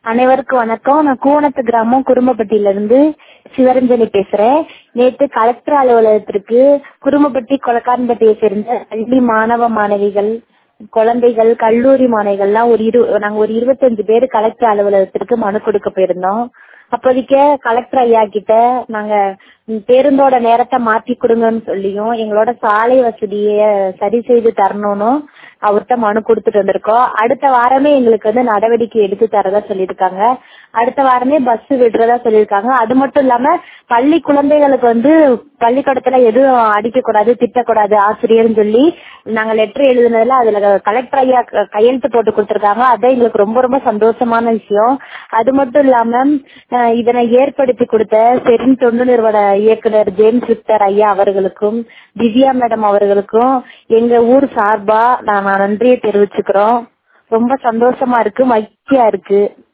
அனைவருக்கும் வணக்கம் நான் கூவனத்து கிராமம் குரும்பப்பட்டியில இருந்து சிவரஞ்சனி பேசுறேன் நேற்று கலெக்டர் அலுவலகத்திற்கு குரும்பப்பட்டி கொலக்காரன்பட்டியை சேர்ந்த பள்ளி மாணவ மாணவிகள் குழந்தைகள் கல்லூரி மாணவிகள்லாம் ஒரு இரு நாங்க ஒரு இருபத்தஞ்சு பேர் கலெக்டர் அலுவலகத்திற்கு மனு கொடுக்க போயிருந்தோம் அப்போதைக்கு கலெக்டர் ஐயா கிட்ட நாங்க பேருந்தோட நேரத்தை மாத்தி கொடுங்கன்னு சொல்லியும் எங்களோட சாலை வசதிய சரி செய்து தரணும்னு அவர்கிட்ட மனு கொடுத்துட்டு வந்திருக்கோம் அடுத்த வாரமே எங்களுக்கு வந்து நடவடிக்கை எடுத்து தரதா சொல்லியிருக்காங்க அடுத்த வாரமே பஸ் விடுறதா சொல்லியிருக்காங்க அது மட்டும் இல்லாம பள்ளி குழந்தைகளுக்கு வந்து பள்ளிக்கூடத்துல எதுவும் அடிக்க கூடாது திட்டக்கூடாது ஆசிரியர்னு சொல்லி நாங்க லெட்டர் எழுதுனதுல அதுல கலெக்டர் ஐயா கையெழுத்து போட்டு கொடுத்திருக்காங்க அதான் எங்களுக்கு ரொம்ப ரொம்ப சந்தோஷமான விஷயம் அது மட்டும் இல்லாம இதனை ஏற்படுத்தி கொடுத்த செரின் தொண்டு நிறுவன இயக்குனர் ஜேம்ஸ் விக்டர் ஐயா அவர்களுக்கும் திவ்யா மேடம் அவர்களுக்கும் எங்க ஊர் சார்பா நான் நன்றியை தெரிவிச்சுக்கிறோம் ரொம்ப சந்தோஷமா இருக்கு மகிழ்ச்சியா இருக்கு